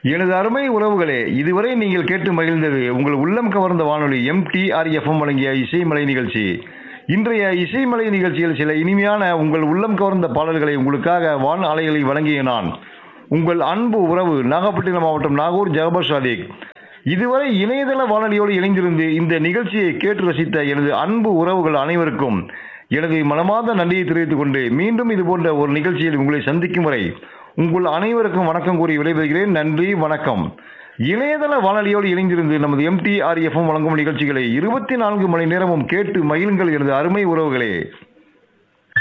எனது அருமை உறவுகளே இதுவரை நீங்கள் கேட்டு மகிழ்ந்தது உங்கள் உள்ளம் கவர்ந்த வானொலி எம்டிஆர்எஃப்எம் வழங்கிய இசைமலை நிகழ்ச்சி இன்றைய இசைமலை நிகழ்ச்சியில் சில இனிமையான உங்கள் உள்ளம் கவர்ந்த பாடல்களை உங்களுக்காக வான் அலைகளில் வழங்கிய நான் உங்கள் அன்பு உறவு நாகப்பட்டினம் மாவட்டம் நாகூர் ஜகபர் சாதிக் இதுவரை இணையதள வானொலியோடு இணைந்திருந்து இந்த நிகழ்ச்சியை கேட்டு ரசித்த எனது அன்பு உறவுகள் அனைவருக்கும் எனது மனமார்ந்த நன்றியை தெரிவித்துக் கொண்டு மீண்டும் இது போன்ற ஒரு நிகழ்ச்சியில் உங்களை சந்திக்கும் வரை உங்கள் அனைவருக்கும் வணக்கம் கூறி விடைபெறுகிறேன் நன்றி வணக்கம் இணையதள வானொலியோடு இணைந்திருந்து நமது எம்டிஆர்எஃப்எம் வழங்கும் நிகழ்ச்சிகளை இருபத்தி நான்கு மணி நேரமும் கேட்டு மகிழுங்கள் எனது அருமை உறவுகளே